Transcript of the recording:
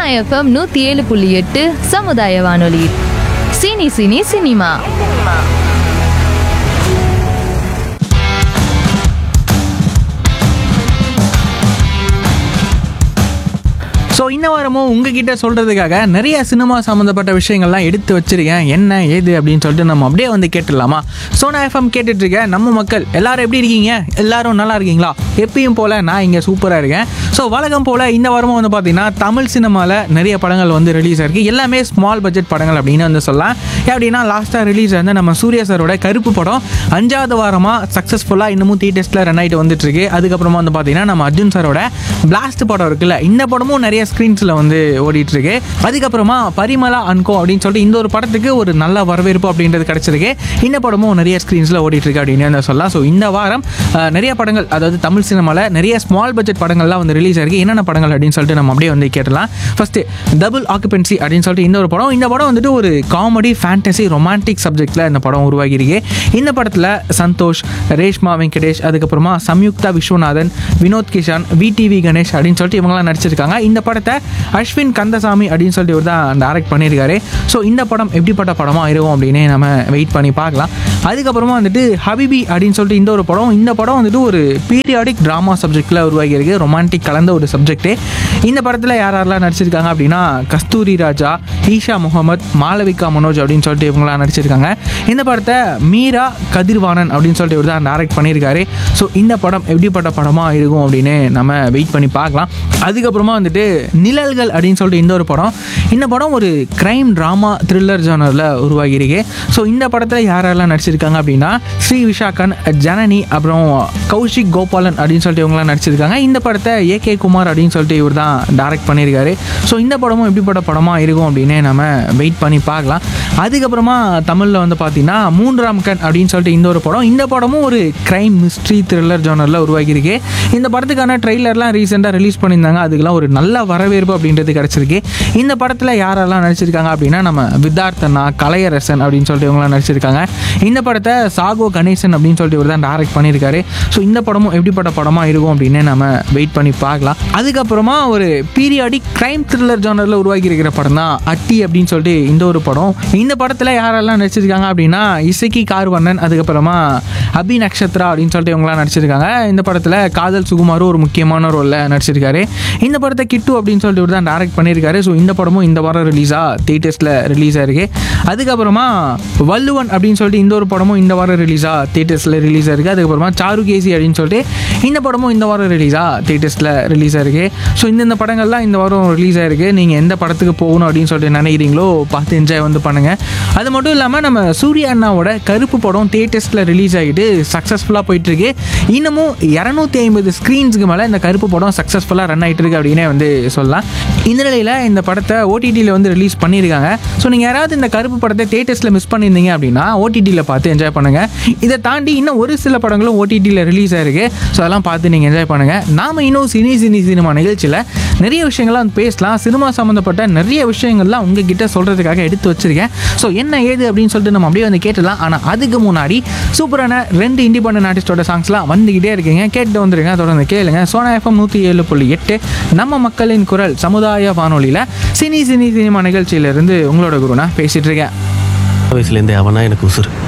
FM நூற்றி ஏழு புள்ளி எட்டு சமுதாய வானொலி சினி சினி சினிமா ஸோ இந்த வாரமும் உங்ககிட்ட சொல்கிறதுக்காக நிறைய சினிமா சம்மந்தப்பட்ட விஷயங்கள்லாம் எடுத்து வச்சிருக்கேன் என்ன ஏது அப்படின்னு சொல்லிட்டு நம்ம அப்படியே வந்து கேட்டுடலாமா சோனா எஃப்எம் கேட்டுட்ருக்க நம்ம மக்கள் எல்லாரும் எப்படி இருக்கீங்க எல்லாரும் நல்லா இருக்கீங்களா எப்பயும் போல் நான் இங்கே சூப்பராக இருக்கேன் ஸோ வழக்கம் போல் இந்த வாரமும் வந்து பார்த்தீங்கன்னா தமிழ் சினிமாவில் நிறைய படங்கள் வந்து ரிலீஸ் ஆயிருக்கு எல்லாமே ஸ்மால் பட்ஜெட் படங்கள் அப்படின்னு வந்து சொல்லலாம் எப்படின்னா லாஸ்ட்டாக ரிலீஸ் ஆன நம்ம சூர்யா சாரோட கருப்பு படம் அஞ்சாவது வாரமாக சக்ஸஸ்ஃபுல்லாக இன்னமும் தி டெஸ்ட்டில் ரன் ஆகிட்டு வந்துட்டு இருக்கு அதுக்கப்புறமா வந்து பார்த்தீங்கன்னா நம்ம அர்ஜுன் சாரோட பிளாஸ்ட் படம் இருக்குல்ல இந்த படமும் நிறைய ஸ்க்ரீன்ஸில் வந்து ஓடிட்டு இருக்கு அதுக்கப்புறமா பரிமலா அன்கோ அப்படின்னு சொல்லிட்டு இந்த ஒரு படத்துக்கு ஒரு நல்ல வரவேற்பு அப்படின்றது கிடைச்சிருக்கு இந்த படமும் நிறைய ஸ்க்ரீன்ஸில் ஓடிட்டு இருக்கு அப்படின்னு வந்து சொல்லலாம் ஸோ இந்த வாரம் அஹ், நிறைய படங்கள் அதாவது தமிழ் சினிமாவில் நிறைய ஸ்மால் பட்ஜெட் படங்கள்லாம் வந்து ரிலீஸ் ஆயிருக்கு என்னென்ன படங்கள் அப்படின்னு சொல்லிட்டு நம்ம அப்படியே வந்து கேட்டலாம் ஃபர்ஸ்ட் டபுள் ஆக்குபென்சி அப்படின்னு சொல்லிட்டு இந்த ஒரு படம் இந்த படம் வந்துட்டு ஒரு காமெடி ஃபேண்டசி ரொமான்டிக் சப்ஜெக்டில் இந்த படம் உருவாகியிருக்கு இந்த படத்தில் சந்தோஷ் ரேஷ்மா வெங்கடேஷ் அதுக்கப்புறமா சம்யுக்தா விஸ்வநாதன் வினோத் கிஷான் விடிவி கணேஷ் அப்படின்னு சொல்லிட்டு இவங்கெல்லாம் நடிச்சிருக்காங்க இந்த படத்தை அஸ்வின் கந்தசாமி அப்படின்னு சொல்லிட்டு இவர் தான் டைரக்ட் பண்ணியிருக்காரு ஸோ இந்த படம் எப்படிப்பட்ட படமாக இருக்கும் அப்படின்னு நம்ம வெயிட் பண்ணி பார்க்கலாம் அதுக்கப்புறமா வந்துட்டு ஹபிபி அப்படின்னு சொல்லிட்டு இந்த ஒரு படம் இந்த படம் வந்துட்டு ஒரு பீரியாடிக் ட்ராமா சப்ஜெக்டில் உருவாகியிருக்கு ரொமான்டிக் கலந்த ஒரு சப்ஜெக்ட்டு இந்த படத்தில் யார் யாரெல்லாம் நடிச்சிருக்காங்க அப்படின்னா கஸ்தூரி ராஜா ஈஷா முகமது மாளவிகா மனோஜ் அப்படின்னு சொல்லிட்டு இவங்களாம் நடிச்சிருக்காங்க இந்த படத்தை மீரா கதிர்வாணன் அப்படின்னு சொல்லிட்டு இவர் தான் டைரக்ட் பண்ணியிருக்காரு ஸோ இந்த படம் எப்படிப்பட்ட படமாக இருக்கும் அப்படின்னு நம்ம வெயிட் பண்ணி பார்க்கலாம் அதுக்கப்புறமா வந்துட்டு நிழல்கள் அப்படின்னு சொல்லிட்டு இந்த ஒரு படம் இந்த படம் ஒரு கிரைம் ட்ராமா த்ரில்லர் ஜானரில் உருவாகியிருக்கு ஸோ இந்த படத்தில் யாரெல்லாம் நடிச்சிருக்காங்க அப்படின்னா ஸ்ரீ விஷாகன் ஜனனி அப்புறம் கௌஷிக் கோபாலன் அப்படின்னு சொல்லிட்டு இவங்களாம் நடிச்சிருக்காங்க இந்த படத்தை ஏ கே குமார் அப்படின்னு சொல்லிட்டு இவர் தான் டைரக்ட் பண்ணியிருக்காரு ஸோ இந்த படமும் எப்படிப்பட்ட படமாக இருக்கும் அப்படின்னு நம்ம வெயிட் பண்ணி பார்க்கலாம் அதுக்கப்புறமா தமிழில் வந்து பார்த்தீங்கன்னா மூன்றாம் கண் அப்படின்னு சொல்லிட்டு இந்த ஒரு படம் இந்த படமும் ஒரு கிரைம் மிஸ்ட்ரி த்ரில்லர் ஜானரில் உருவாகியிருக்கு இந்த படத்துக்கான ட்ரெய்லர்லாம் ரீசெண்டாக ரிலீஸ் பண்ணியிருந்தாங்க அதுக்கெல்லாம் ஒரு நல்ல வரவேற்பு அப்படின்றது கிடச்சிருக்கு இந்த படத்தில் யாரெல்லாம் நடிச்சிருக்காங்க அப்படின்னா நம்ம வித்தார்த்தனா கலையரசன் அப்படின்னு சொல்லிட்டு இவங்களாம் நடிச்சிருக்காங்க இந்த படத்தை சாகோ கணேசன் அப்படின்னு சொல்லிட்டு இவர் தான் டைரக்ட் பண்ணியிருக்காரு ஸோ இந்த படமும் எப்படிப்பட்ட படமாக இருக்கும் அப்படின்னு நம்ம வெயிட் பண்ணி பார்க்கலாம் அதுக்கப்புறமா ஒரு பீரியாடிக் கிரைம் த்ரில்லர் ஜானரில் உருவாகி இருக்கிற படம் தான் அட்டி அப்படின்னு சொல்லிட்டு இந்த ஒரு படம் இந்த படத்தில் யாரெல்லாம் நடிச்சிருக்காங்க அப்படின்னா இசக்கி கார்வண்ணன் அதுக்கப்புறமா அபி நக்ஷத்ரா அப்படின்னு சொல்லிட்டு இவங்களாம் நடிச்சிருக்காங்க இந்த படத்தில் காதல் சுகுமாரும் ஒரு முக்கியமான ரோலில் நடிச்சிருக்காரு இந்த படத்தை கிட்டு அப்படின்னு சொல்லிட்டு இவர் தான் டைரக்ட் பண்ணியிருக்காரு ஸோ இந்த படமும் இந்த வாரம் ரிலீஸாக தேட்டர்ஸில் ரிலீஸ் ஆயிருக்கு அதுக்கப்புறமா வள்ளுவன் அப்படின்னு சொல்லிட்டு இந்த ஒரு படமும் இந்த வாரம் ரிலீஸாக தேட்டர்ஸில் ரிலீஸ் ஆயிருக்கு அதுக்கப்புறமா சாருகேசி அப்படின்னு சொல்லிட்டு இந்த படமும் இந்த வாரம் ரிலீஸாக தேட்டர்ஸில் ரிலீஸ் ஆயிருக்கு ஸோ இந்தந்த படங்கள்லாம் இந்த வாரம் ரிலீஸ் ஆயிருக்கு நீங்கள் எந்த படத்துக்கு போகணும் அப்படின்னு சொல்லிட்டு நினைக்கிறீங்களோ பார்த்து என்ஜாய் வந்து பண்ணுங்கள் அது மட்டும் இல்லாமல் நம்ம சூர்யா அண்ணாவோட கருப்பு படம் தேட்டர்ஸில் ரிலீஸ் ஆகிட்டு சக்ஸஸ்ஃபுல்லாக போயிட்டுருக்கு இன்னமும் இரநூத்தி ஐம்பது ஸ்க்ரீன்ஸுக்கு மேலே இந்த கருப்பு படம் சக்ஸஸ்ஃபுல்லாக ரன் ஆகிட்டு இருக்கு அப்படின்னே வந்து சொல்லலாம் இந்த நிலையில் இந்த படத்தை ஓடிடியில் வந்து ரிலீஸ் பண்ணியிருக்காங்க ஸோ நீங்கள் யாராவது இந்த கருப்பு படத்தை தேட்டர்ஸில் மிஸ் பண்ணியிருந்தீங்க அப்படின்னா ஓடிடியில் பார்த்து என்ஜாய் பண்ணுங்கள் இதை தாண்டி இன்னும் ஒரு சில படங்களும் ஓடிடியில் ரிலீஸ் ஆயிருக்கு ஸோ அதெல்லாம் பார்த்து நீங்கள் என்ஜாய் பண்ணுங்கள் நாம இன்னும் சினி சினி சினிமா நிகழ்ச்சியில் நிறைய விஷயங்கள்லாம் வந்து பேசலாம் சினிமா சம்மந்தப்பட்ட நிறைய விஷயங்கள்லாம் உங்ககிட்ட சொல்கிறதுக்காக எடுத்து வச்சிருக்கேன் ஸோ என்ன ஏது அப்படின்னு சொல்லிட்டு நம்ம அப்படியே வந்து கேட்டலாம் ஆனால் அதுக்கு முன்னாடி சூப்பரான ரெண்டு இண்டிபெண்டன்ட் ஆர்டிஸ்டோட சாங்ஸ்லாம் வந்துக்கிட்டே இருக்கீங்க கேட்டு வந்துருங்க தொடர்ந்து கேளுங்க சோனா எஃப்எம் நூற்றி ஏழு புள்ளி எட்டு நம்ம மக்களின் குரல் சமுதாய வானொலியில் சினி சினி சினிமா நிகழ்ச்சியிலிருந்து உங்களோட குருனா பேசிகிட்டு இருக்கேன் வயசுலேருந்தே அவனா எனக்கு உசுறு